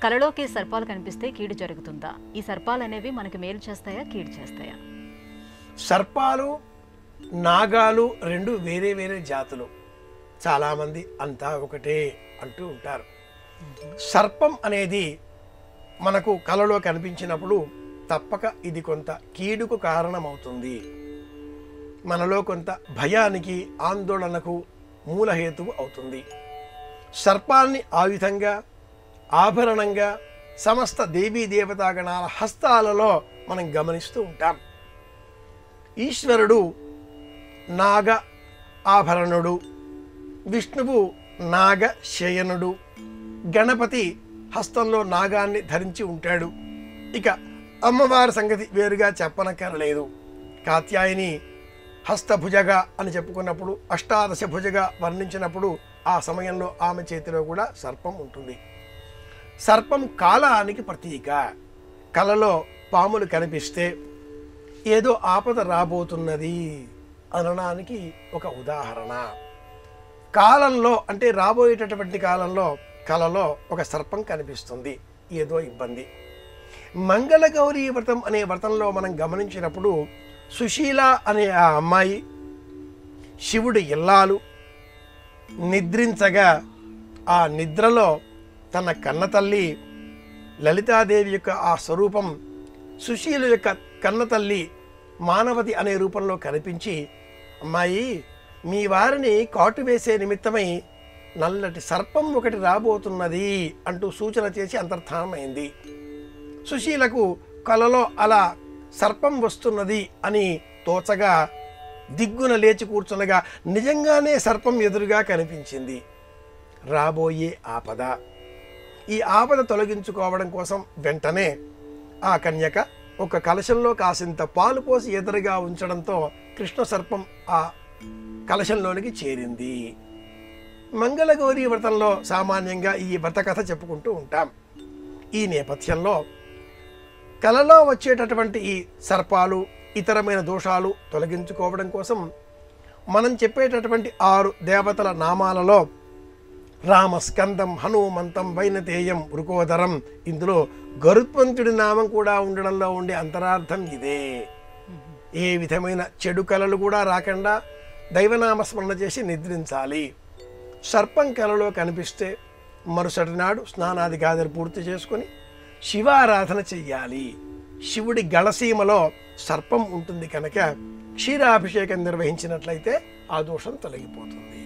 కలలోకి సర్పాలు కనిపిస్తే కీడు జరుగుతుందా ఈ సర్పాలు అనేవి మనకి మేలు చేస్తాయా కీడు చేస్తాయా సర్పాలు నాగాలు రెండు వేరే వేరే జాతులు చాలామంది అంతా ఒకటే అంటూ ఉంటారు సర్పం అనేది మనకు కలలో కనిపించినప్పుడు తప్పక ఇది కొంత కీడుకు కారణమవుతుంది మనలో కొంత భయానికి ఆందోళనకు మూలహేతువు అవుతుంది సర్పాన్ని ఆయుధంగా ఆభరణంగా సమస్త దేవీ దేవతాగణాల హస్తాలలో మనం గమనిస్తూ ఉంటాం ఈశ్వరుడు నాగ ఆభరణుడు విష్ణువు నాగ శయనుడు గణపతి హస్తంలో నాగాన్ని ధరించి ఉంటాడు ఇక అమ్మవారి సంగతి వేరుగా చెప్పనక్కర్లేదు కాత్యాయని హస్తభుజగా అని చెప్పుకున్నప్పుడు అష్టాదశ భుజగా వర్ణించినప్పుడు ఆ సమయంలో ఆమె చేతిలో కూడా సర్పం ఉంటుంది సర్పం కాలానికి ప్రతీక కలలో పాములు కనిపిస్తే ఏదో ఆపద రాబోతున్నది అనడానికి ఒక ఉదాహరణ కాలంలో అంటే రాబోయేటటువంటి కాలంలో కలలో ఒక సర్పం కనిపిస్తుంది ఏదో ఇబ్బంది మంగళగౌరీ వ్రతం అనే వ్రతంలో మనం గమనించినప్పుడు సుశీల అనే ఆ అమ్మాయి శివుడి ఇల్లాలు నిద్రించగా ఆ నిద్రలో తన కన్నతల్లి లలితాదేవి యొక్క ఆ స్వరూపం సుశీల యొక్క కన్నతల్లి మానవతి అనే రూపంలో కనిపించి అమ్మాయి మీ వారిని కాటు వేసే నిమిత్తమై నల్లటి సర్పం ఒకటి రాబోతున్నది అంటూ సూచన చేసి అంతర్ధానమైంది సుశీలకు కలలో అలా సర్పం వస్తున్నది అని తోచగా దిగ్గున లేచి కూర్చునగా నిజంగానే సర్పం ఎదురుగా కనిపించింది రాబోయే ఆపద ఈ ఆపద తొలగించుకోవడం కోసం వెంటనే ఆ కన్యక ఒక కలశంలో కాసింత పాలు పోసి ఎదురుగా ఉంచడంతో కృష్ణ సర్పం ఆ కలశంలోనికి చేరింది మంగళగౌరి వ్రతంలో సామాన్యంగా ఈ వ్రత కథ చెప్పుకుంటూ ఉంటాం ఈ నేపథ్యంలో కలలో వచ్చేటటువంటి ఈ సర్పాలు ఇతరమైన దోషాలు తొలగించుకోవడం కోసం మనం చెప్పేటటువంటి ఆరు దేవతల నామాలలో రామస్కందం హనుమంతం వైనతేయం వృకోదరం ఇందులో గరుత్మంతుడి నామం కూడా ఉండడంలో ఉండే అంతరార్థం ఇదే ఏ విధమైన చెడు కళలు కూడా రాకుండా దైవనామస్మరణ చేసి నిద్రించాలి సర్పం కలలో కనిపిస్తే మరుసటి నాడు స్నానాది గాథలు పూర్తి చేసుకొని శివారాధన చెయ్యాలి శివుడి గళసీమలో సర్పం ఉంటుంది కనుక క్షీరాభిషేకం నిర్వహించినట్లయితే ఆ దోషం తొలగిపోతుంది